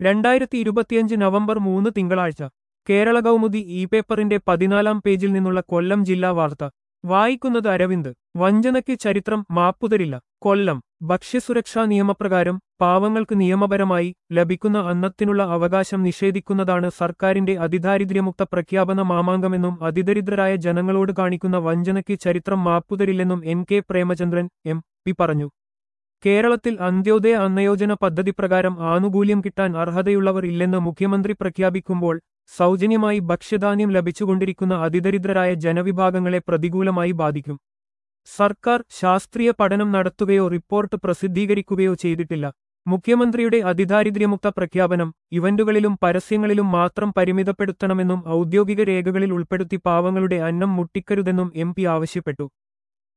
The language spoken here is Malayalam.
രണ്ടായിരത്തി ഇരുപത്തിയഞ്ച് നവംബർ മൂന്ന് തിങ്കളാഴ്ച കേരള കൗമുദി ഇ പേപ്പറിന്റെ പതിനാലാം പേജിൽ നിന്നുള്ള കൊല്ലം ജില്ലാ വാർത്ത വായിക്കുന്നത് അരവിന്ദ് വഞ്ചനയ്ക്ക് ചരിത്രം മാപ്പുതരില്ല കൊല്ലം ഭക്ഷ്യസുരക്ഷാ നിയമപ്രകാരം പാവങ്ങൾക്ക് നിയമപരമായി ലഭിക്കുന്ന അന്നത്തിനുള്ള അവകാശം നിഷേധിക്കുന്നതാണ് സർക്കാരിന്റെ അതിദാരിദ്ര്യമുക്ത പ്രഖ്യാപന മാമാങ്കമെന്നും അതിദരിദ്രരായ ജനങ്ങളോട് കാണിക്കുന്ന വഞ്ചനയ്ക്ക് ചരിത്രം മാപ്പുതരില്ലെന്നും N K Premachandran M P പറഞ്ഞു കേരളത്തിൽ അന്ത്യോദയ അന്നയോജന പദ്ധതി പ്രകാരം ആനുകൂല്യം കിട്ടാൻ അർഹതയുള്ളവർ ഇല്ലെന്ന് മുഖ്യമന്ത്രി പ്രഖ്യാപിക്കുമ്പോൾ സൗജന്യമായി ഭക്ഷ്യധാന്യം ലഭിച്ചുകൊണ്ടിരിക്കുന്ന അതിദരിദ്രരായ ജനവിഭാഗങ്ങളെ പ്രതികൂലമായി ബാധിക്കും സർക്കാർ ശാസ്ത്രീയ പഠനം നടത്തുകയോ റിപ്പോർട്ട് പ്രസിദ്ധീകരിക്കുകയോ ചെയ്തിട്ടില്ല മുഖ്യമന്ത്രിയുടെ അതിദാരിദ്ര്യമുക്ത പ്രഖ്യാപനം ഇവന്റുകളിലും പരസ്യങ്ങളിലും മാത്രം പരിമിതപ്പെടുത്തണമെന്നും ഔദ്യോഗിക രേഖകളിൽ ഉൾപ്പെടുത്തി പാവങ്ങളുടെ അന്നം മുട്ടിക്കരുതെന്നും എം ആവശ്യപ്പെട്ടു